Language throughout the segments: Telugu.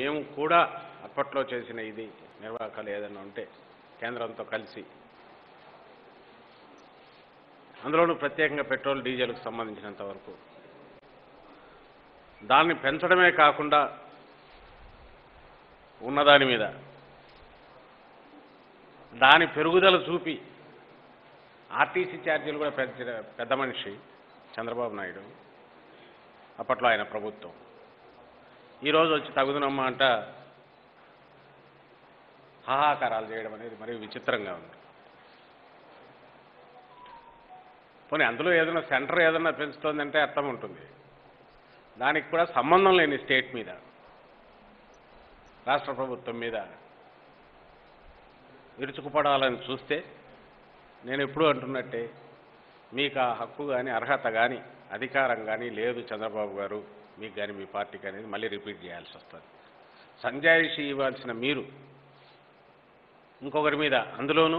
మేము కూడా అప్పట్లో చేసిన ఇది నిర్వాహకాలు ఏదైనా ఉంటే కేంద్రంతో కలిసి అందులోనూ ప్రత్యేకంగా పెట్రోల్ డీజిల్కి సంబంధించినంత వరకు దాన్ని పెంచడమే కాకుండా ఉన్నదాని మీద దాని పెరుగుదల చూపి ఆర్టీసీ ఛార్జీలు కూడా పెంచిన పెద్ద మనిషి చంద్రబాబు నాయుడు అప్పట్లో ఆయన ప్రభుత్వం ఈరోజు వచ్చి తగుదనమ్మా అంట హాహాకారాలు చేయడం అనేది మరీ విచిత్రంగా ఉంది పోనీ అందులో ఏదైనా సెంటర్ ఏదైనా పెంచుతోందంటే అర్థం ఉంటుంది దానికి కూడా సంబంధం లేని స్టేట్ మీద రాష్ట్ర ప్రభుత్వం మీద విరుచుకుపడాలని చూస్తే నేను ఎప్పుడూ అంటున్నట్టే మీకు ఆ హక్కు కానీ అర్హత కానీ అధికారం కానీ లేదు చంద్రబాబు గారు మీకు కానీ మీ పార్టీకి అనేది మళ్ళీ రిపీట్ చేయాల్సి వస్తుంది సంజాయిషి ఇవ్వాల్సిన మీరు ఇంకొకరి మీద అందులోనూ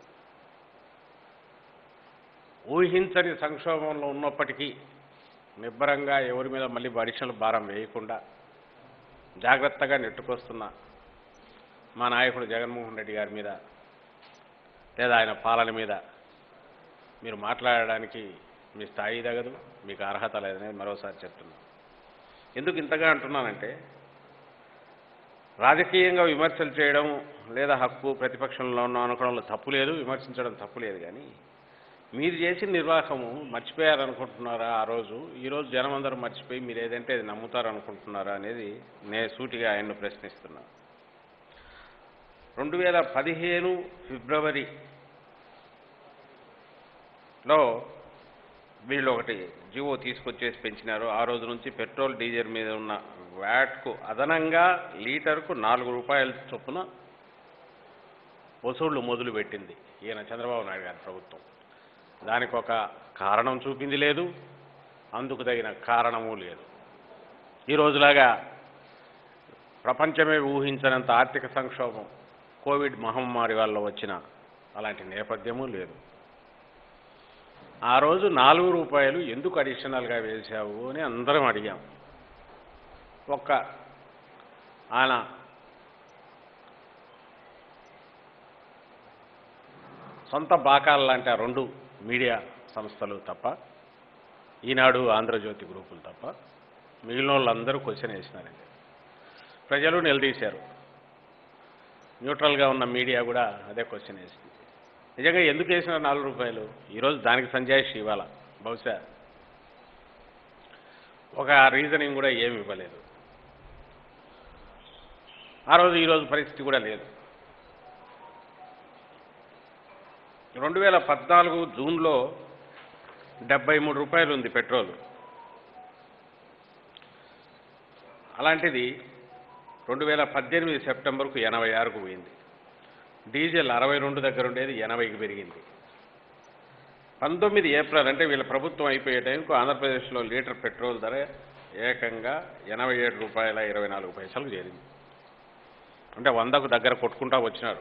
ఊహించని సంక్షోభంలో ఉన్నప్పటికీ నిబ్బరంగా ఎవరి మీద మళ్ళీ అడిషనల్ భారం వేయకుండా జాగ్రత్తగా నెట్టుకొస్తున్న మా నాయకుడు జగన్మోహన్ రెడ్డి గారి మీద లేదా ఆయన పాలన మీద మీరు మాట్లాడడానికి మీ స్థాయి తగదు మీకు అర్హత లేదనేది మరోసారి చెప్తున్నాను ఎందుకు ఇంతగా అంటున్నానంటే రాజకీయంగా విమర్శలు చేయడం లేదా హక్కు ప్రతిపక్షంలో ఉన్న అనుకోవడంలో తప్పు లేదు విమర్శించడం తప్పు లేదు కానీ మీరు చేసిన నిర్వాహకము మర్చిపోయారనుకుంటున్నారా ఆ రోజు ఈరోజు జనం అందరూ మర్చిపోయి మీరు ఏదంటే అది నమ్ముతారనుకుంటున్నారా అనేది నేను సూటిగా ఆయన్ను ప్రశ్నిస్తున్నా రెండు వేల పదిహేను ఫిబ్రవరిలో వీళ్ళు ఒకటి జీవో తీసుకొచ్చేసి పెంచినారు ఆ రోజు నుంచి పెట్రోల్ డీజిల్ మీద ఉన్న వ్యాట్కు అదనంగా లీటర్కు నాలుగు రూపాయల చొప్పున వసూళ్లు మొదలుపెట్టింది ఈయన చంద్రబాబు నాయుడు గారి ప్రభుత్వం దానికి ఒక కారణం చూపింది లేదు అందుకు తగిన కారణము లేదు ఈ రోజులాగా ప్రపంచమే ఊహించనంత ఆర్థిక సంక్షోభం కోవిడ్ మహమ్మారి వల్ల వచ్చిన అలాంటి నేపథ్యము లేదు ఆ రోజు నాలుగు రూపాయలు ఎందుకు అడిషనల్గా వేశావు అని అందరం అడిగాం ఒక్క ఆయన సొంత బాకాల లాంటి ఆ రెండు మీడియా సంస్థలు తప్ప ఈనాడు ఆంధ్రజ్యోతి గ్రూపులు తప్ప మిగిలిన వాళ్ళందరూ క్వశ్చన్ వేసినారండి ప్రజలు నిలదీశారు న్యూట్రల్గా ఉన్న మీడియా కూడా అదే క్వశ్చన్ వేసింది నిజంగా ఎందుకు వేసిన నాలుగు రూపాయలు ఈరోజు దానికి సంజాయిషి ఇవ్వాల బహుశా ఒక రీజనింగ్ కూడా ఏమి ఇవ్వలేదు ఆ రోజు ఈరోజు పరిస్థితి కూడా లేదు రెండు వేల పద్నాలుగు జూన్లో డెబ్బై మూడు రూపాయలు ఉంది పెట్రోల్ అలాంటిది రెండు వేల పద్దెనిమిది సెప్టెంబర్కు ఎనభై ఆరుకు పోయింది డీజిల్ అరవై రెండు దగ్గర ఉండేది ఎనభైకి పెరిగింది పంతొమ్మిది ఏప్రిల్ అంటే వీళ్ళ ప్రభుత్వం అయిపోయే టైంకు ఆంధ్రప్రదేశ్లో లీటర్ పెట్రోల్ ధర ఏకంగా ఎనభై ఏడు రూపాయల ఇరవై నాలుగు పైసలకు చేరింది అంటే వందకు దగ్గర కొట్టుకుంటా వచ్చినారు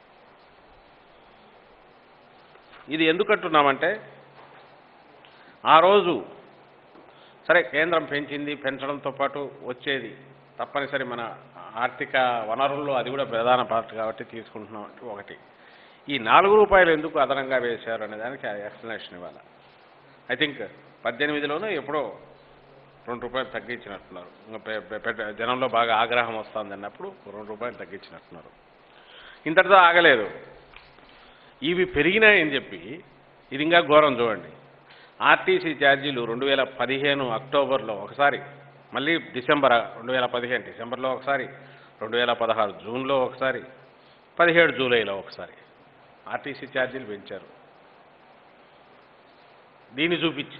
ఇది ఎందుకు అంటున్నామంటే ఆ రోజు సరే కేంద్రం పెంచింది పెంచడంతో పాటు వచ్చేది తప్పనిసరి మన ఆర్థిక వనరుల్లో అది కూడా ప్రధాన పార్ట్ కాబట్టి తీసుకుంటున్నాం అంటే ఒకటి ఈ నాలుగు రూపాయలు ఎందుకు అదనంగా వేశారు అనే దానికి ఎక్స్ప్లెనేషన్ ఇవ్వాలి ఐ థింక్ పద్దెనిమిదిలోనూ ఎప్పుడో రెండు రూపాయలు తగ్గించినట్టున్నారు ఇంకా పె- పె- పెద్ద- జనంలో బాగా ఆగ్రహం వస్తుంది అన్నప్పుడు రెండు రూపాయలు తగ్గించినట్టున్నారు ఇంతటితో ఆగలేదు ఇవి పెరిగినాయని చెప్పి ఇది ఇంకా ఘోరం చూడండి ఆర్టీసీ ఛార్జీలు రెండు వేల పదిహేను అక్టోబర్లో ఒకసారి మళ్ళీ డిసెంబర్ రెండు వేల పదిహేను డిసెంబర్లో ఒకసారి రెండు వేల పదహారు జూన్లో ఒకసారి పదిహేడు జూలైలో ఒకసారి ఆర్టీసీ ఛార్జీలు పెంచారు దీన్ని చూపించి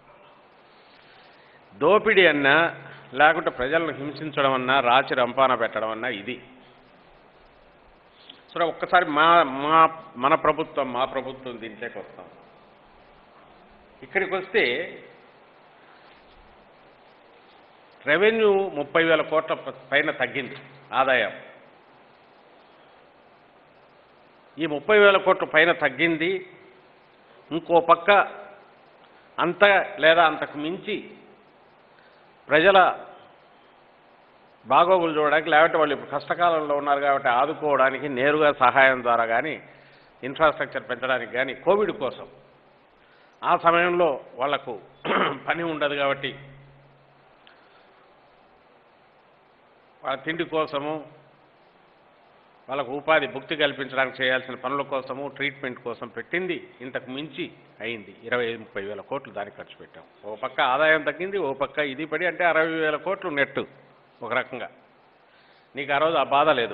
దోపిడీ అన్నా లేకుంటే ప్రజలను హింసించడం అన్నా రాచి రంపాన పెట్టడం అన్నా ఇది సరే ఒక్కసారి మా మా మన ప్రభుత్వం మా ప్రభుత్వం దీంట్లోకి వస్తాం ఇక్కడికి వస్తే రెవెన్యూ ముప్పై వేల కోట్ల ప- పైన తగ్గింది ఆదాయం ఈ ముప్పై వేల కోట్ల పైన తగ్గింది ఇంకో పక్క అంత లేదా అంతకు మించి ప్రజల బాగోగులు చూడడానికి లేకపోతే వాళ్ళు ఇప్పుడు కష్టకాలంలో ఉన్నారు కాబట్టి ఆదుకోవడానికి నేరుగా సహాయం ద్వారా కానీ ఇన్ఫ్రాస్ట్రక్చర్ పెంచడానికి కానీ కోవిడ్ కోసం ఆ సమయంలో వాళ్లకు పని ఉండదు కాబట్టి వాళ్ళ తిండి కోసము వాళ్ళకు ఉపాధి భుక్తి కల్పించడానికి చేయాల్సిన పనుల కోసము ట్రీట్మెంట్ కోసం పెట్టింది ఇంతకు మించి అయింది ఇరవై ఐదు ముప్పై వేల కోట్లు దానికి ఖర్చు పెట్టాం ఓ పక్క ఆదాయం తగ్గింది ఓ పక్క ఇది పడి అంటే అరవై వేల కోట్లు నెట్టు ఒక రకంగా నీకు ఆ రోజు ఆ బాధ లేదు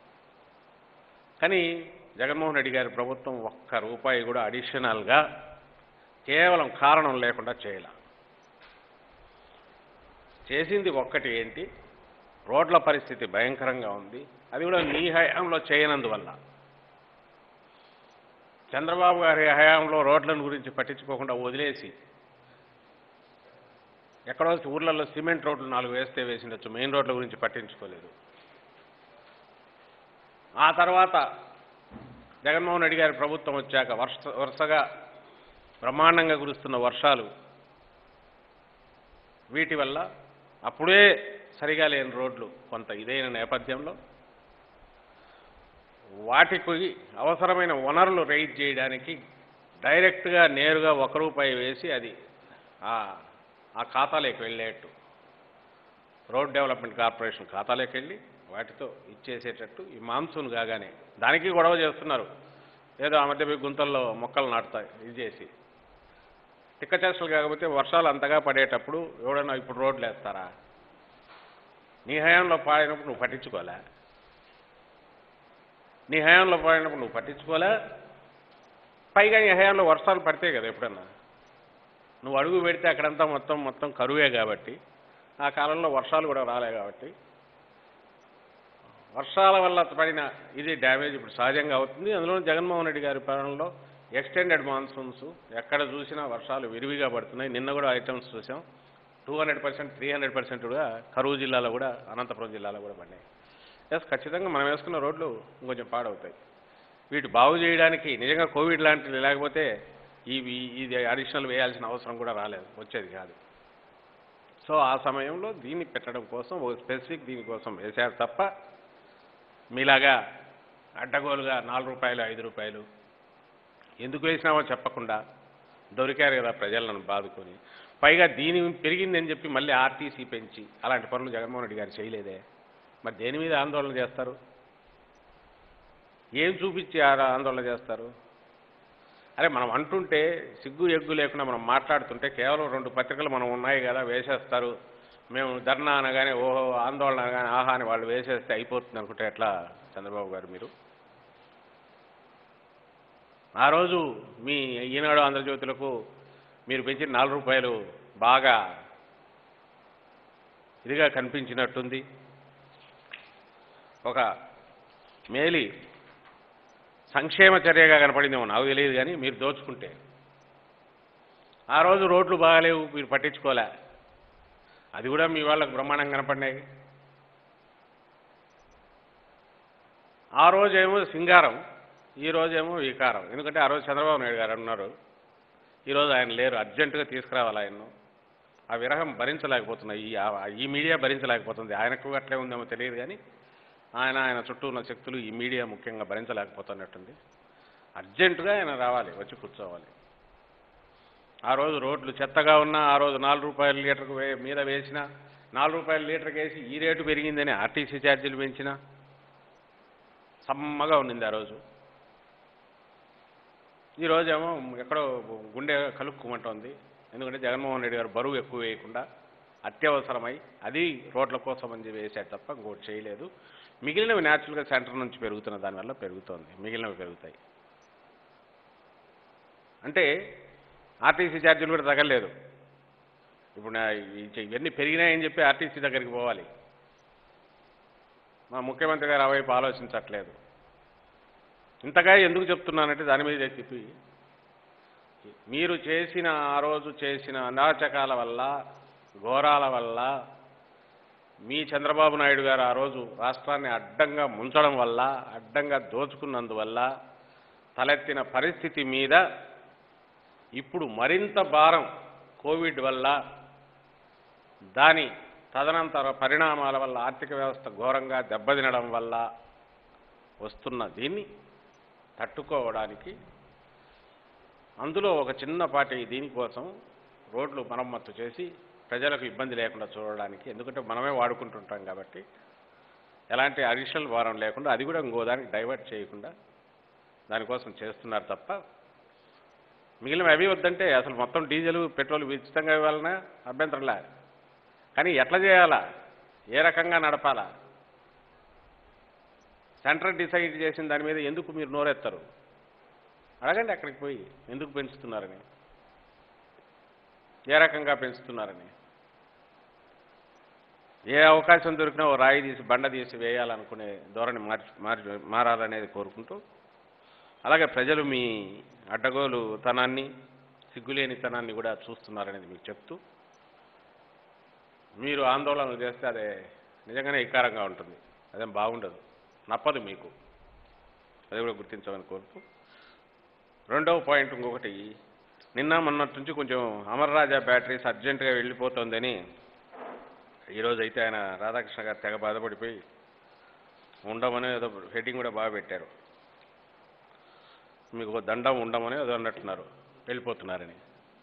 కానీ జగన్మోహన్ రెడ్డి గారి ప్రభుత్వం ఒక్క రూపాయి కూడా అడిషనల్గా కేవలం కారణం లేకుండా చేయాల చేసింది ఒక్కటి ఏంటి రోడ్ల పరిస్థితి భయంకరంగా ఉంది అది కూడా నీ హయాంలో చేయనందువల్ల చంద్రబాబు గారి హయాంలో రోడ్లను గురించి పట్టించుకోకుండా వదిలేసి ఎక్కడో ఊర్లలో సిమెంట్ రోడ్లు నాలుగు వేస్తే వేసిండొచ్చు మెయిన్ రోడ్ల గురించి పట్టించుకోలేదు ఆ తర్వాత జగన్మోహన్ రెడ్డి గారి ప్రభుత్వం వచ్చాక వర్ష వరుసగా బ్రహ్మాండంగా కురుస్తున్న వర్షాలు వీటి వల్ల అప్పుడే సరిగా లేని రోడ్లు కొంత ఇదైన నేపథ్యంలో వాటికి అవసరమైన వనరులు రైజ్ చేయడానికి డైరెక్ట్గా నేరుగా ఒక రూపాయి వేసి అది ఆ ఆ ఖాతాలోకి వెళ్ళేట్టు రోడ్ డెవలప్మెంట్ కార్పొరేషన్ ఖాతాలోకి వెళ్ళి వాటితో ఇచ్చేసేటట్టు ఈ మాన్సూన్ కాగానే దానికి గొడవ చేస్తున్నారు ఏదో ఆ మధ్య పోయి గుంతల్లో మొక్కలు నాటుతాయి ఇది చేసి తిక్క చేష్టలు కాకపోతే వర్షాలు అంతగా పడేటప్పుడు ఎవడన్నా ఇప్పుడు రోడ్లు వేస్తారా నీ హయాంలో పాడినప్పుడు నువ్వు పట్టించుకోలే నీ హయాంలో పాడినప్పుడు నువ్వు పట్టించుకోలే పైగా నీ హయాంలో వర్షాలు పడితే కదా ఎప్పుడన్నా నువ్వు అడుగు పెడితే అక్కడంతా మొత్తం మొత్తం కరువే కాబట్టి ఆ కాలంలో వర్షాలు కూడా రాలే కాబట్టి వర్షాల వల్ల పడిన ఇది డ్యామేజ్ ఇప్పుడు సహజంగా అవుతుంది అందులో జగన్మోహన్ రెడ్డి గారి పాలనలో ఎక్స్టెండెడ్ మాన్సూన్స్ ఎక్కడ చూసినా వర్షాలు విరివిగా పడుతున్నాయి నిన్న కూడా ఐటమ్స్ చూసాం two hundred percent three hundred percent కూడా కరువు జిల్లాలో కూడా అనంతపురం జిల్లాలో కూడా పడినాయి ఎస్ ఖచ్చితంగా మనం వేసుకున్న రోడ్లు ఇంకొంచెం పాడవుతాయి వీటి బాగు చేయడానికి నిజంగా కోవిడ్ లాంటివి లేకపోతే ఇవి ఇది అడిషనల్ వేయాల్సిన అవసరం కూడా రాలేదు వచ్చేది కాదు సో ఆ సమయంలో దీన్ని పెట్టడం కోసం ఒక స్పెసిఫిక్ దీనికోసం వేశారు తప్ప మీలాగా అడ్డగోలుగా నాలుగు రూపాయలు ఐదు రూపాయలు ఎందుకు వేసినామో చెప్పకుండా దొరికారు కదా ప్రజలను బాదుకొని పైగా దీని పెరిగిందని చెప్పి మళ్ళీ ఆర్టీసీ పెంచి అలాంటి పనులు జగన్మోహన్ రెడ్డి గారు చేయలేదే మరి దేని మీద ఆందోళన చేస్తారు ఏం చూపించి ఆ- ఆందోళన చేస్తారు అరే మనం అంటుంటే సిగ్గు ఎగ్గు లేకుండా మనం మాట్లాడుతుంటే కేవలం రెండు పత్రికలు మనం ఉన్నాయి కదా వేసేస్తారు మేము ధర్నా అనగానే ఓహో ఆందోళన అనగానే ఆహా అని వాళ్ళు వేసేస్తే అయిపోతుంది అనుకుంటే ఎట్లా చంద్రబాబు గారు మీరు ఆ రోజు మీ ఈనాడు ఆంధ్రజ్యోతులకు మీరు పెంచిన నాలుగు రూపాయలు బాగా ఇదిగా కనిపించినట్టుంది ఒక మేలి సంక్షేమ చర్యగా కనపడిందేమో నాకు తెలియదు కానీ మీరు దోచుకుంటే ఆ రోజు రోడ్లు బాగాలేవు మీరు పట్టించుకోలే అది కూడా మీ వాళ్ళకు బ్రహ్మాండంగా కనపడినాయి ఆ రోజేమో సింగారం ఈ రోజేమో వికారం ఎందుకంటే ఆ రోజు చంద్రబాబు నాయుడు గారు అన్నారు ఈరోజు ఆయన లేరు అర్జెంటుగా తీసుకురావాలి ఆయన్ను ఆ విరహం భరించలేకపోతున్నాయి ఈ ఆ- ఈ మీడియా భరించలేకపోతుంది ఆయనకు అట్లే ఉందేమో తెలియదు కానీ ఆయన ఆయన చుట్టూ ఉన్న శక్తులు ఈ మీడియా ముఖ్యంగా భరించలేకపోతున్నట్టుంది అర్జెంటుగా ఆయన రావాలి వచ్చి కూర్చోవాలి ఆ రోజు రోడ్లు చెత్తగా ఉన్నా ఆ రోజు నాలుగు రూపాయల లీటర్కు వే మీద వేసిన నాలుగు రూపాయల లీటర్కి వేసి ఈ రేటు పెరిగిందని ఆర్టీసీ ఛార్జీలు పెంచిన సమ్మగా ఉండింది ఆ రోజు ఈ రోజేమో ఎక్కడో గుండె కలుక్కుమంటోంది ఎందుకంటే జగన్మోహన్ రెడ్డి గారు బరువు ఎక్కువ వేయకుండా అత్యవసరమై అది రోడ్ల కోసం అని చెప్పి వేసాడు తప్ప ఇంకోటి చేయలేదు మిగిలినవి న్యాచురల్గా సెంటర్ నుంచి పెరుగుతున్న దానివల్ల పెరుగుతోంది మిగిలినవి పెరుగుతాయి అంటే ఆర్టీసీ ఛార్జీలు కూడా తగలేదు ఇప్పుడు నా ఈ- ఇవన్నీ పెరిగినాయని చెప్పి ఆర్టీసీ దగ్గరికి పోవాలి మా ముఖ్యమంత్రి గారు అవైపు ఆలోచించట్లేదు ఇంతగా ఎందుకు చెప్తున్నానంటే దాని మీద చెప్పి మీరు చేసిన ఆ రోజు చేసిన అనాచకాల వల్ల ఘోరాల వల్ల మీ చంద్రబాబు నాయుడు గారు ఆ రోజు రాష్ట్రాన్ని అడ్డంగా ముంచడం వల్ల అడ్డంగా దోచుకున్నందువల్ల తలెత్తిన పరిస్థితి మీద ఇప్పుడు మరింత భారం కోవిడ్ వల్ల దాని తదనంతర పరిణామాల వల్ల ఆర్థిక వ్యవస్థ ఘోరంగా దెబ్బతినడం వల్ల వస్తున్న దీన్ని తట్టుకోవడానికి అందులో ఒక చిన్నపాటి దీనికోసం రోడ్లు మరమ్మత్తు చేసి ప్రజలకు ఇబ్బంది లేకుండా చూడడానికి ఎందుకంటే మనమే వాడుకుంటుంటాం కాబట్టి ఎలాంటి అడిషనల్ భారం లేకుండా అది కూడా ఇంకో దానికి డైవర్ట్ చేయకుండా దానికోసం చేస్తున్నారు తప్ప మిగిలిన అవి వద్దంటే అసలు మొత్తం డీజిల్ పెట్రోల్ ఉచితంగా ఇవ్వాలన్నా అభ్యంతరంలే కానీ ఎట్లా చేయాలా ఏ రకంగా నడపాలా సెంట్రల్ డిసైడ్ చేసిన దాని మీద ఎందుకు మీరు నోరెత్తారు అడగండి అక్కడికి పోయి ఎందుకు పెంచుతున్నారని ఏ రకంగా పెంచుతున్నారని ఏ అవకాశం దొరికినా ఓ రాయి తీసి బండ తీసి వేయాలనుకునే ధోరణి మార్చి మార్చి మారాలనేది కోరుకుంటూ అలాగే ప్రజలు మీ అడ్డగోలు తనాన్ని సిగ్గులేని తనాన్ని కూడా చూస్తున్నారనేది మీకు చెప్తూ మీరు ఆందోళనలు చేస్తే అదే నిజంగానే ఇకారంగా ఉంటుంది అదేం బాగుండదు నప్పదు మీకు అది కూడా గుర్తించమని కోరుతూ రెండవ పాయింట్ ఇంకొకటి నిన్న మొన్నటి నుంచి కొంచెం అమర్రాజా బ్యాటరీస్ అర్జెంటుగా వెళ్ళిపోతుందని ఈరోజు అయితే ఆయన రాధాకృష్ణ గారు తెగ బాధపడిపోయి ఉండమని ఏదో హెడ్డింగ్ కూడా బాగా పెట్టారు మీకు ఒక దండం ఉండమని ఏదో అన్నట్టున్నారు వెళ్ళిపోతున్నారని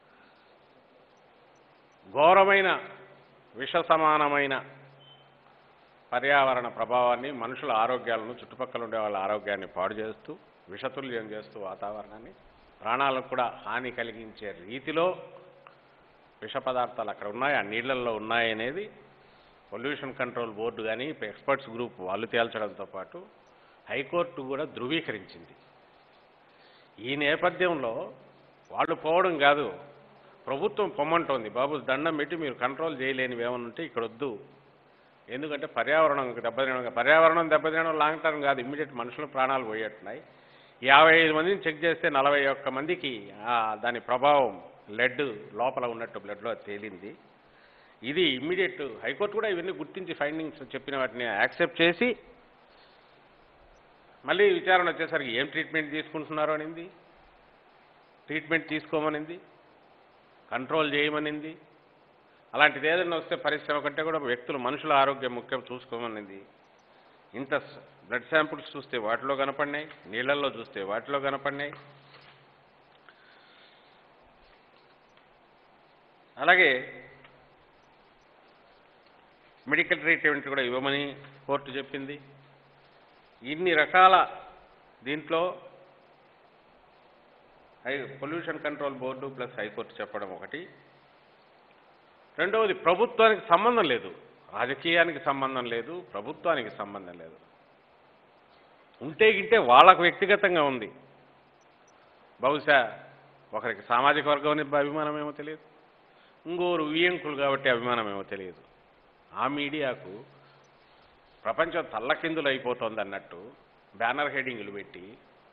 ఘోరమైన విష సమానమైన పర్యావరణ ప్రభావాన్ని మనుషుల ఆరోగ్యాలను చుట్టుపక్కల ఉండే వాళ్ళ ఆరోగ్యాన్ని పాడు చేస్తూ విషతుల్యం చేస్తూ వాతావరణాన్ని ప్రాణాలకు కూడా హాని కలిగించే రీతిలో విష పదార్థాలు అక్కడ ఉన్నాయి ఆ నీళ్లలో ఉన్నాయనేది పొల్యూషన్ కంట్రోల్ బోర్డు కానీ ఎక్స్పర్ట్స్ గ్రూప్ వాళ్ళు తేల్చడంతో పాటు హైకోర్టు కూడా ధృవీకరించింది ఈ నేపథ్యంలో వాళ్ళు పోవడం కాదు ప్రభుత్వం పొమ్మంటోంది బాబు దండం పెట్టి మీరు కంట్రోల్ చేయలేనివి ఏమైనా ఉంటే ఇక్కడ వద్దు ఎందుకంటే పర్యావరణం దెబ్బతినడం పర్యావరణం దెబ్బతినడం లాంగ్ టర్మ్ కాదు ఇమ్మీడియట్ మనుషుల ప్రాణాలు పోయేట్టున్నాయి యాభై ఐదు మందిని చెక్ చేస్తే నలభై ఒక్క మందికి ఆ, దాని ప్రభావం లెడ్ లోపల ఉన్నట్టు బ్లడ్లో తేలింది ఇది ఇమ్మీడియట్ హైకోర్టు కూడా ఇవన్నీ గుర్తించి ఫైండింగ్స్ చెప్పిన వాటిని యాక్సెప్ట్ చేసి మళ్ళీ విచారణ వచ్చేసరికి ఏం ట్రీట్మెంట్ తీసుకుంటున్నారో అనింది ట్రీట్మెంట్ తీసుకోమనింది కంట్రోల్ చేయమనింది అలాంటిది ఏదైనా వస్తే పరిశ్రమ కంటే కూడా వ్యక్తులు మనుషుల ఆరోగ్యం ముఖ్యం చూసుకోమనింది ఇంత బ్లడ్ శాంపుల్స్ చూస్తే వాటిలో కనపడినాయి నీళ్ళల్లో చూస్తే వాటిలో కనపడినాయి అలాగే మెడికల్ ట్రీట్మెంట్ కూడా ఇవ్వమని కోర్టు చెప్పింది ఇన్ని రకాల దీంట్లో high pollution control board plus high court చెప్పడం ఒకటి రెండవది ప్రభుత్వానికి సంబంధం లేదు రాజకీయానికి సంబంధం లేదు ప్రభుత్వానికి సంబంధం లేదు ఉంటే గింటే వాళ్ళకు వ్యక్తిగతంగా ఉంది బహుశా ఒకరికి సామాజిక వర్గం అనే అభిమానం ఏమో తెలియదు ఇంకోరు వియంకులు కాబట్టి అభిమానం ఏమో తెలియదు ఆ మీడియాకు ప్రపంచం తల్లకిందులు అయిపోతుంది అన్నట్టు బ్యానర్ హెడింగులు పెట్టి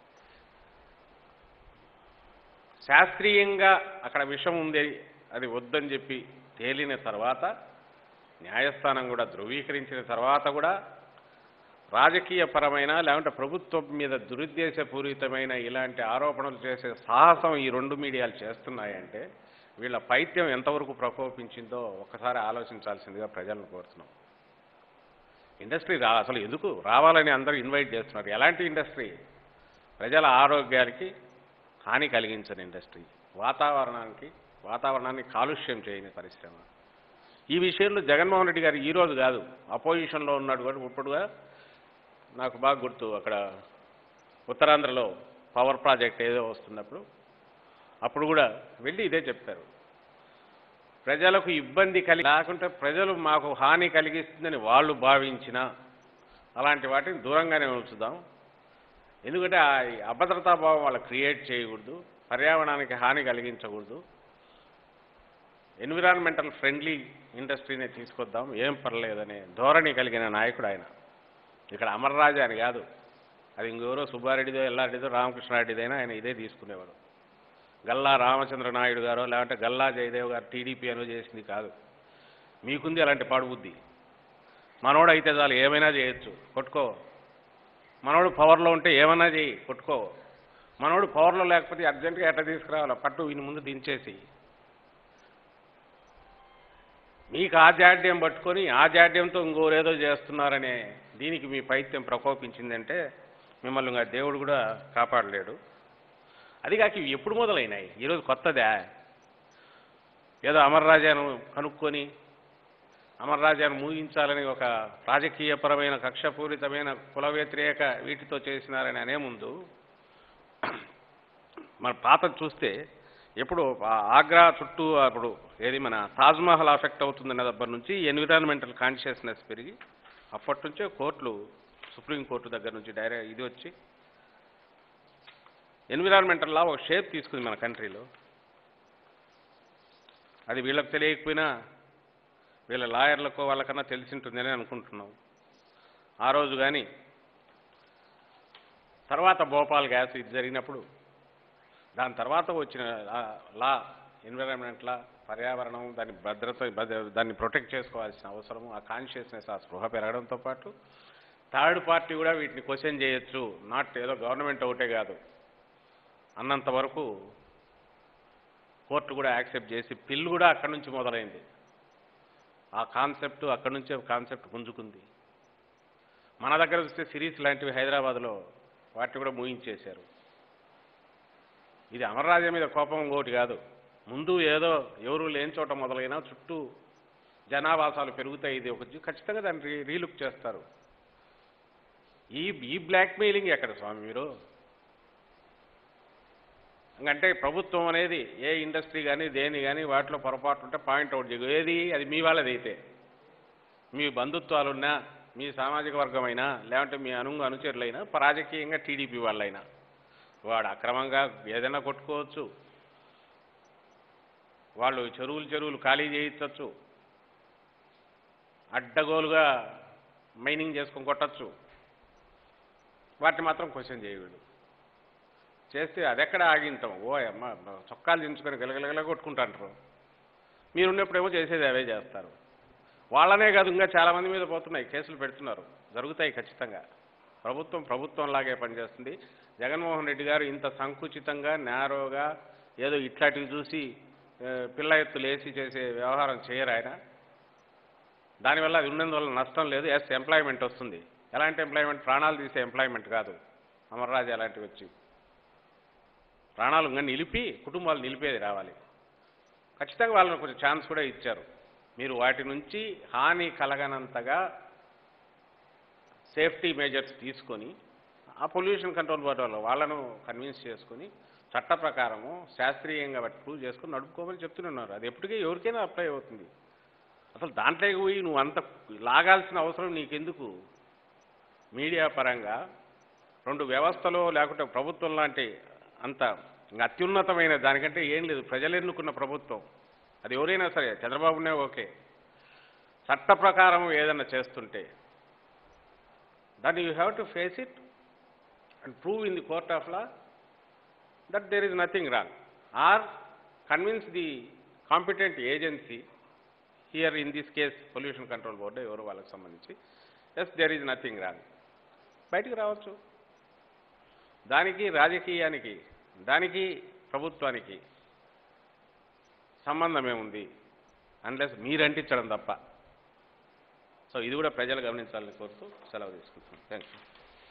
శాస్త్రీయంగా అక్కడ విషం ఉంది అది వద్దని చెప్పి తేలిన తర్వాత న్యాయస్థానం కూడా ధృవీకరించిన తర్వాత కూడా రాజకీయ పరమైన లేకుంటే ప్రభుత్వం మీద దురుద్దేశపూరితమైన ఇలాంటి ఆరోపణలు చేసే సాహసం ఈ రెండు మీడియాలు చేస్తున్నాయంటే వీళ్ళ పైత్యం ఎంతవరకు ప్రకోపించిందో ఒకసారి ఆలోచించాల్సిందిగా ప్రజలను కోరుతున్నాం ఇండస్ట్రీ రా అసలు ఎందుకు రావాలని అందరూ ఇన్వైట్ చేస్తున్నారు ఎలాంటి ఇండస్ట్రీ ప్రజల ఆరోగ్యానికి హాని కలిగించని ఇండస్ట్రీ వాతావరణానికి వాతావరణాన్ని కాలుష్యం చేయని పరిశ్రమ ఈ విషయంలో జగన్మోహన్ రెడ్డి గారు ఈ రోజు కాదు అపోజిషన్లో ఉన్నాడు కూడా ఇప్పుడుగా నాకు బాగా గుర్తు అక్కడ ఉత్తరాంధ్రలో పవర్ ప్రాజెక్ట్ ఏదో వస్తున్నప్పుడు అప్పుడు కూడా వెళ్ళి ఇదే చెప్పారు ప్రజలకు ఇబ్బంది కలిగి లేకుంటే ప్రజలు మాకు హాని కలిగిస్తుందని వాళ్ళు భావించినా అలాంటి వాటిని దూరంగానే ఉంచుదాం ఎందుకంటే ఆ అభద్రతా భావం వాళ్ళు క్రియేట్ చేయకూడదు పర్యావరణానికి హాని కలిగించకూడదు ఎన్విరాన్మెంటల్ ఫ్రెండ్లీ ఇండస్ట్రీనే తీసుకొద్దాం ఏం పర్లేదనే ధోరణి కలిగిన నాయకుడు ఆయన ఇక్కడ అమర్రాజా అని కాదు అది ఇంకెవరో సుబ్బారెడ్డిదో ఎల్లారెడ్డిదో రామకృష్ణారెడ్డిదైనా ఆయన ఇదే తీసుకునేవాడు గల్లా రామచంద్ర నాయుడు గారో లేదంటే గల్లా జయదేవ్ గారు టీడీపీ అనో చేసింది కాదు మీకుంది అలాంటి పాడుబుద్ధి మనోడు అయితే చాలు ఏమైనా చేయొచ్చు కొట్టుకో మనోడు పవర్లో ఉంటే ఏమైనా చేయి కొట్టుకో మనోడు పవర్లో లేకపోతే అర్జెంటుగా ఎట్లా తీసుకురావాలో పట్టు ఈయన ముందు దించేసి మీకు ఆ జాడ్యం పట్టుకొని ఆ జాడ్యంతో ఇంకోరేదో చేస్తున్నారనే దీనికి మీ పైత్యం ప్రకోపించిందంటే మిమ్మల్ని ఇంకా దేవుడు కూడా కాపాడలేడు అది కాక ఇవి ఎప్పుడు మొదలైనాయి ఈరోజు కొత్తదా ఏదో అమర్రాజాను కనుక్కొని అమర్రాజాను ముగించాలని ఒక రాజకీయపరమైన కక్షపూరితమైన కుల వ్యతిరేక వీటితో చేసినారని అనే ముందు మన పాత చూస్తే ఎప్పుడు ఆ ఆగ్రా చుట్టూ అప్పుడు ఏది మన తాజ్మహల్ అఫెక్ట్ అవుతుందనే దగ్గర నుంచి ఎన్విరాన్మెంటల్ కాన్షియస్నెస్ పెరిగి అప్పటి నుంచే కోర్టులు సుప్రీంకోర్టు దగ్గర నుంచి డైరెక్ట్ ఇది వచ్చి ఎన్విరాన్మెంటల్ లా ఒక షేప్ తీసుకుంది మన కంట్రీలో అది వీళ్ళకి తెలియకపోయినా వీళ్ళ లాయర్లకో వాళ్ళకన్నా తెలిసి ఉంటుందని అనుకుంటున్నాం ఆ రోజు కానీ తర్వాత భోపాల్ గ్యాస్ ఇది జరిగినప్పుడు దాని తర్వాత వచ్చిన లా- లా ఎన్విరాన్మెంట్ లా పర్యావరణం దాని భద్రత భద్ర- దాన్ని ప్రొటెక్ట్ చేసుకోవాల్సిన అవసరం ఆ కాన్షియస్నెస్ ఆ స్పృహ పెరగడంతో పాటు థర్డ్ పార్టీ కూడా వీటిని క్వశ్చన్ చేయొచ్చు నాట్ ఏదో గవర్నమెంట్ ఒకటే కాదు అన్నంత వరకు కోర్టు కూడా యాక్సెప్ట్ చేసి పిల్లు కూడా అక్కడి నుంచి మొదలైంది ఆ కాన్సెప్ట్ అక్కడి నుంచే కాన్సెప్ట్ పుంజుకుంది మన దగ్గర చూస్తే సిరీస్ లాంటివి హైదరాబాద్లో వాటిని కూడా ముగించేశారు ఇది అమర్రాజా మీద కోపం ఇంకోటి కాదు ముందు ఏదో ఎవరు లేని చోట మొదలైనా చుట్టూ జనావాసాలు పెరుగుతాయి ఇది ఒక ఖచ్చితంగా దాన్ని రీ రీలుక్ చేస్తారు ఈ ఈ బ్లాక్మెయిలింగ్ ఎక్కడ స్వామి మీరు అంటే ప్రభుత్వం అనేది ఏ ఇండస్ట్రీ కానీ దేని కానీ వాటిలో పొరపాటు ఉంటే పాయింట్ అవుట్ చేయదు ఏది అది మీ వాళ్ళది అయితే మీ బంధుత్వాలున్నా మీ సామాజిక వర్గమైనా లేదంటే మీ అనుంగు అనుచరులైనా రాజకీయంగా టీడీపీ వాళ్ళైనా వాడు అక్రమంగా ఏదైనా కొట్టుకోవచ్చు వాళ్ళు చెరువులు చెరువులు ఖాళీ చేయించవచ్చు అడ్డగోలుగా మైనింగ్ చేసుకొని కొట్టచ్చు వాటిని మాత్రం క్వశ్చన్ చేయకూడదు చేస్తే అదెక్కడ ఆగింటాం ఓ అమ్మ చొక్కాలు దించుకొని గలగలగల కొట్టుకుంటాంటారు మీరున్నప్పుడేమో చేసేది అవే చేస్తారు వాళ్ళనే కాదు ఇంకా చాలామంది మీద పోతున్నాయి కేసులు పెడుతున్నారు జరుగుతాయి ఖచ్చితంగా ప్రభుత్వం ప్రభుత్వంలాగే పనిచేస్తుంది జగన్మోహన్ రెడ్డి గారు ఇంత సంకుచితంగా నేరోగా ఏదో ఇట్లాంటివి చూసి ఆ, పిల్ల ఎత్తు లేచి చేసే వ్యవహారం చేయరు ఆయన దానివల్ల అది ఉన్నందువల్ల నష్టం లేదు ఎస్ ఎంప్లాయ్మెంట్ వస్తుంది ఎలాంటి ఎంప్లాయ్మెంట్ ప్రాణాలు తీసే ఎంప్లాయ్మెంట్ కాదు అమర్రాజు అలాంటివి వచ్చి ప్రాణాలు ఇంకా నిలిపి కుటుంబాలు నిలిపేది రావాలి ఖచ్చితంగా వాళ్ళని కొంచెం ఛాన్స్ కూడా ఇచ్చారు మీరు వాటి నుంచి హాని కలగనంతగా సేఫ్టీ మెజర్స్ తీసుకొని ఆ పొల్యూషన్ కంట్రోల్ బోర్డు వాళ్ళు వాళ్ళను కన్విన్స్ చేసుకొని చట్ట ప్రకారము శాస్త్రీయంగా వాటి ప్రూవ్ చేసుకొని నడుపుకోమని చెప్తున్నారు అది ఎప్పటికీ ఎవరికైనా అప్లై అవుతుంది అసలు దాంట్లోకి పోయి నువ్వు అంత లాగాల్సిన అవసరం నీకెందుకు మీడియా పరంగా రెండు వ్యవస్థలో లేకుంటే ప్రభుత్వం లాంటి అంత ఇంకా అత్యున్నతమైన దానికంటే ఏం లేదు ప్రజలు ఎన్నుకున్న ప్రభుత్వం అది ఎవరైనా సరే చంద్రబాబునే ఓకే చట్ట ప్రకారం ఏదైనా చేస్తుంటే దాన్ని you have to face it and prove in the court of law that there is nothing wrong or convince the competent agency here in this case pollution control board ఎవరు వాళ్ళకి సంబంధించి yes there is nothing wrong బయటికి రావచ్చు దానికి రాజకీయానికి దానికి ప్రభుత్వానికి సంబంధం ఏముంది అన్లెస్ మీరు అంటించడం తప్ప సో ఇది కూడా ప్రజలు గమనించాలని కోరుతూ సెలవు తీసుకుంటున్నాను థ్యాంక్ యూ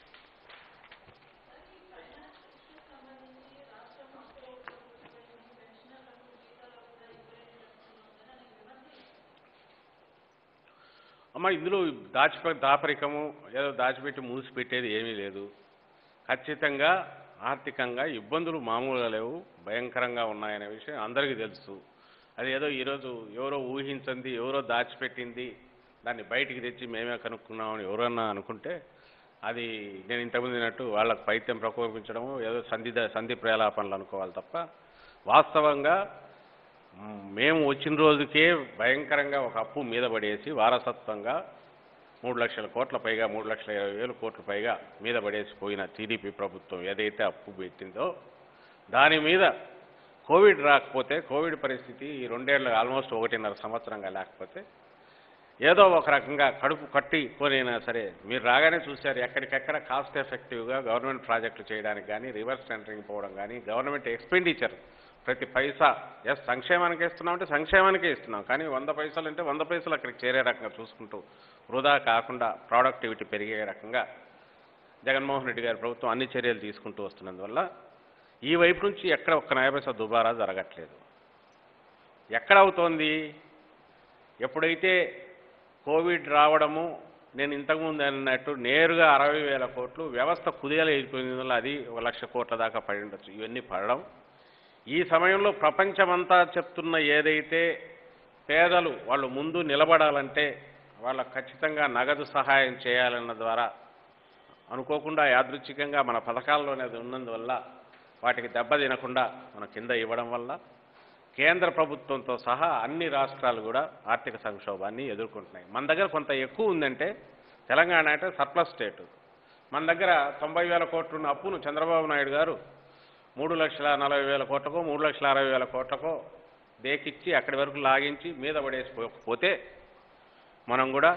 అమ్మ ఇందులో దాచిపె దాపరికము ఏదో దాచిపెట్టి మూసిపెట్టేది ఏమీ లేదు ఖచ్చితంగా ఆర్థికంగా ఇబ్బందులు మామూలుగా లేవు భయంకరంగా ఉన్నాయనే విషయం అందరికీ తెలుసు అది ఏదో ఈరోజు ఎవరో ఊహించింది ఎవరో దాచిపెట్టింది దాన్ని బయటికి తెచ్చి మేమే కనుక్కున్నామని ఎవరన్నా అనుకుంటే అది నేను ఇంతకుముందు అన్నట్టు వాళ్ళకి పైత్యం ప్రకోపించడము ఏదో సంధి సంధి ప్రేలాపనలు అనుకోవాలి తప్ప వాస్తవంగా మ్, మేము వచ్చిన రోజుకే భయంకరంగా ఒక అప్పు మీద పడేసి వారసత్వంగా మూడు లక్షల కోట్ల పైగా మూడు లక్షల ఇరవై వేల కోట్ల పైగా మీద పడేసి పోయిన టీడీపీ ప్రభుత్వం ఏదైతే అప్పు పెట్టిందో దాని మీద కోవిడ్ రాకపోతే కోవిడ్ పరిస్థితి ఈ రెండేళ్ళు ఆల్మోస్ట్ ఒకటిన్నర సంవత్సరంగా లేకపోతే ఏదో ఒక రకంగా కడుపు కట్టి కొనైనా సరే మీరు రాగానే చూశారు ఎక్కడికెక్కడ కాస్ట్ ఎఫెక్టివ్గా గవర్నమెంట్ ప్రాజెక్టులు చేయడానికి కానీ రివర్స్ టెండరింగ్ పోవడం కానీ గవర్నమెంట్ ఎక్స్పెండిచర్ ప్రతి పైసా ఎస్ సంక్షేమానికి ఇస్తున్నాం అంటే సంక్షేమానికే ఇస్తున్నాం కానీ వంద పైసలు అంటే వంద పైసలు అక్కడికి చేరే రకంగా చూసుకుంటూ వృధా కాకుండా ప్రొడక్టివిటీ పెరిగే రకంగా జగన్మోహన్ రెడ్డి గారి ప్రభుత్వం అన్ని చర్యలు తీసుకుంటూ వస్తున్నందువల్ల ఈ వైపు నుంచి ఎక్కడ ఒక్క నయ పైసా దుబారా జరగట్లేదు ఎక్కడ అవుతోంది ఎప్పుడైతే కోవిడ్ రావడము నేను ఇంతకుముందు అన్నట్టు నేరుగా అరవై వేల కోట్లు వ్యవస్థ కుదేలు అయిపోయిన వల్ల అది ఒక లక్ష కోట్ల దాకా పడి ఉండొచ్చు ఇవన్నీ పడడం ఈ సమయంలో ప్రపంచమంతా చెప్తున్న ఏదైతే పేదలు వాళ్ళు ముందు నిలబడాలంటే వాళ్ళకు ఖచ్చితంగా నగదు సహాయం చేయాలన్న ద్వారా అనుకోకుండా యాదృచ్ఛికంగా మన పథకాల్లోనే అది ఉన్నందువల్ల వాటికి దెబ్బ తినకుండా మన కింద ఇవ్వడం వల్ల కేంద్ర ప్రభుత్వంతో సహా అన్ని రాష్ట్రాలు కూడా ఆర్థిక సంక్షోభాన్ని ఎదుర్కొంటున్నాయి మన దగ్గర కొంత ఎక్కువ ఉందంటే తెలంగాణ అంటే సర్ప్లస్ స్టేట్ మన దగ్గర తొంభై వేల కోట్లున్న అప్పును చంద్రబాబు నాయుడు గారు మూడు లక్షల నలభై వేల కోట్లకో మూడు లక్షల అరవై వేల కోట్లకో దేకిచ్చి అక్కడి వరకు లాగించి మీద పడేసిపోతే మనం కూడా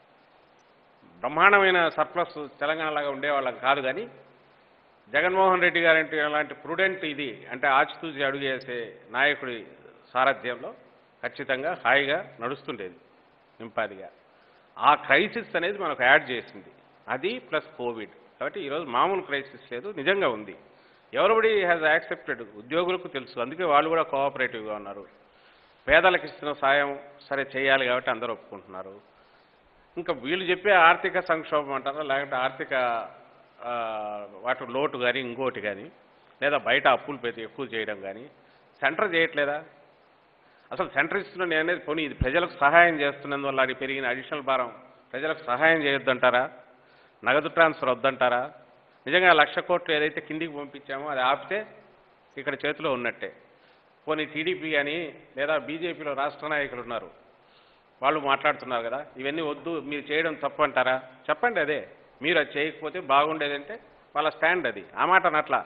బ్రహ్మాండమైన సర్ప్లస్ తెలంగాణలాగా ఉండేవాళ్ళం కాదు కానీ జగన్మోహన్ రెడ్డి గారంటే అలాంటి ప్రుడెంట్ ఇది అంటే ఆచితూచి అడుగేసే నాయకుడి సారథ్యంలో ఖచ్చితంగా హాయిగా నడుస్తుండేది నింపాదిగా ఆ క్రైసిస్ అనేది మనకు యాడ్ చేసింది అది ప్లస్ కోవిడ్ కాబట్టి ఈరోజు మామూలు క్రైసిస్ లేదు నిజంగా ఉంది ఎవరిబడి హ్యాజ్ యాక్సెప్టెడ్ ఉద్యోగులకు తెలుసు అందుకే వాళ్ళు కూడా కోఆపరేటివ్గా ఉన్నారు పేదలకు ఇస్తున్న సాయం సరే చేయాలి కాబట్టి అందరూ ఒప్పుకుంటున్నారు ఇంకా వీళ్ళు చెప్పే ఆర్థిక సంక్షోభం అంటారా లేకపోతే ఆర్థిక ఆ, వాటి లోటు కానీ ఇంకోటి కానీ లేదా బయట అప్పులు పెట్టి ఎక్కువ చేయడం కానీ సెంటర్ చేయట్లేదా అసలు సెంటర్ ఇస్తున్న నేను అనేది పోనీ ఇది ప్రజలకు సహాయం చేస్తున్నందువల్ల అది పెరిగిన అడిషనల్ భారం ప్రజలకు సహాయం చేయొద్దంటారా నగదు ట్రాన్స్ఫర్ వద్దంటారా నిజంగా లక్ష కోట్లు ఏదైతే కిందికి పంపించామో అది ఆపితే ఇక్కడ చేతిలో ఉన్నట్టే పోనీ టీడీపీ కానీ లేదా బీజేపీలో రాష్ట్ర నాయకులు ఉన్నారు వాళ్ళు మాట్లాడుతున్నారు కదా ఇవన్నీ వద్దు మీరు చేయడం తప్పు అంటారా చెప్పండి అదే మీరు అది చేయకపోతే బాగుండేదంటే వాళ్ళ స్టాండ్ అది ఆ మాట అనట్లా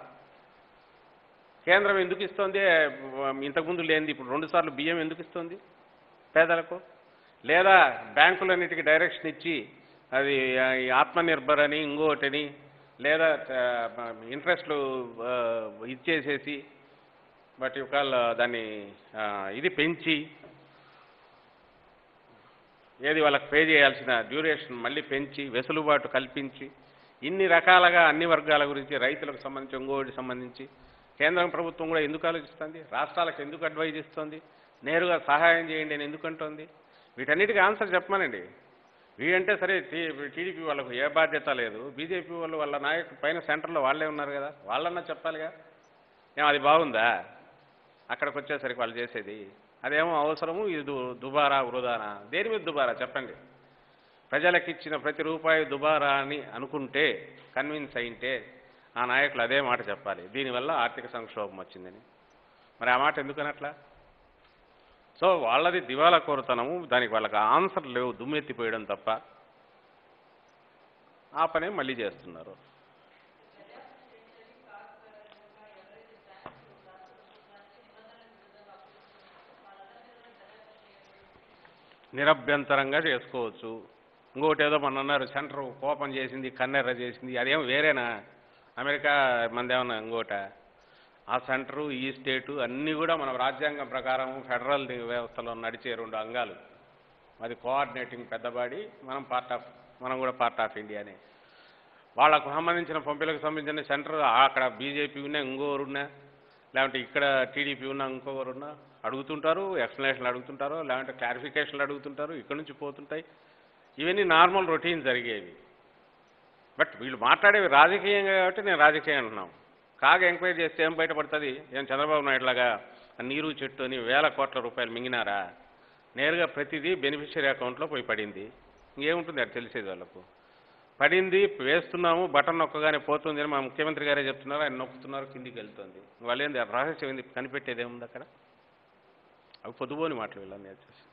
కేంద్రం ఎందుకు ఇస్తోంది ఇంతకుముందు లేనిది ఇప్పుడు రెండుసార్లు బియ్యం ఎందుకు ఇస్తుంది పేదలకు లేదా బ్యాంకులన్నిటికీ డైరెక్షన్ ఇచ్చి అది ఆ, ఈ ఆత్మనిర్భర్ అని ఇంకోటని లేదా ఆ, ఇంట్రెస్ట్లు ఆ, ఇచ్చేసేసి బట్ ఇవాళ దాన్ని ఆ, ఇది పెంచి ఏది వాళ్ళకి పే చేయాల్సిన డ్యూరేషన్ మళ్ళీ పెంచి వెసులుబాటు కల్పించి ఇన్ని రకాలుగా అన్ని వర్గాల గురించి రైతులకు సంబంధించి ఇంకోటి సంబంధించి కేంద్ర ప్రభుత్వం కూడా ఎందుకు ఆలోచిస్తుంది రాష్ట్రాలకు ఎందుకు అడ్వైజ్ ఇస్తుంది నేరుగా సహాయం చేయండి అని ఎందుకు అంటోంది వీటన్నిటికీ ఆన్సర్ చెప్పమనండి వీడంటే సరే టీ- టీడీపీ వాళ్ళకు ఏ బాధ్యత లేదు బీజేపీ వాళ్ళు వాళ్ళ నాయకు పైన సెంటర్లో వాళ్ళే ఉన్నారు కదా వాళ్ళన్నా చెప్పాలిగా ఏం అది బాగుందా అక్కడికి వచ్చేసరికి వాళ్ళు చేసేది అదేమో అవసరము ఇది దు- దుబారా వృధానా దేని మీద దుబారా చెప్పండి ప్రజలకు ఇచ్చిన ప్రతి రూపాయి దుబారా అని అనుకుంటే కన్విన్స్ అయింటే ఆ నాయకులు అదే మాట చెప్పాలి దీనివల్ల ఆర్థిక సంక్షోభం వచ్చిందని మరి ఆ మాట ఎందుకనట్లా సో వాళ్ళది దివాలా కోరుతనము దానికి వాళ్ళకి ఆన్సర్ లేవు దుమ్మెత్తిపోయడం తప్ప ఆ పనే మళ్ళీ చేస్తున్నారు నిరభ్యంతరంగా చేసుకోవచ్చు ఇంకోటి ఏదో మన అన్నారు సెంటర్ కోపం చేసింది కన్నెర్ర చేసింది అదేం వేరేనా అమెరికా మనదేమన్నా ఇంకోట ఆ సెంటరు ఈ స్టేటు అన్నీ కూడా మన రాజ్యాంగం ప్రకారం ఫెడరల్ వ్యవస్థలో నడిచే రెండు అంగాలు అది కోఆర్డినేటింగ్ పెద్దబాడి మనం పార్ట్ ఆఫ్ మనం కూడా పార్ట్ ఆఫ్ ఇండియానే వాళ్ళకు సంబంధించిన పంపిలకు సంబంధించిన సెంటర్ అక్కడ బీజేపీ ఉన్నా ఇంకోరున్నా లేదంటే ఇక్కడ టీడీపీ ఉన్నా ఇంకొకరున్నా అడుగుతుంటారు ఎక్స్ప్లెనేషన్లు అడుగుతుంటారు లేదంటే క్లారిఫికేషన్లు అడుగుతుంటారు ఇక్కడ నుంచి పోతుంటాయి ఇవన్నీ నార్మల్ రొటీన్ జరిగేవి బట్ వీళ్ళు మాట్లాడేవి రాజకీయంగా కాబట్టి నేను రాజకీయం అంటున్నాం కాగా ఎంక్వైరీ చేస్తే ఏం బయటపడుతుంది ఏం చంద్రబాబు నాయుడు లాగా ఆ నీరు చెట్టు అని వేల కోట్ల రూపాయలు మింగినారా నేరుగా ప్రతిదీ బెనిఫిషియరీ అకౌంట్లో పోయి పడింది ఇంకేముంటుంది అది తెలిసేది వాళ్ళకు పడింది వేస్తున్నాము బటన్ నొక్కగానే పోతుంది అని మా ముఖ్యమంత్రి గారే చెప్తున్నారు ఆయన నొక్కుతున్నారు కిందికి వెళ్తుంది వాళ్ళు ఏంది ఆ రహస్యం ఏంది కనిపెట్టేది ఏముంది అక్కడ అవి పొద్దుపోని మాటలు వీళ్ళని వచ్చేసి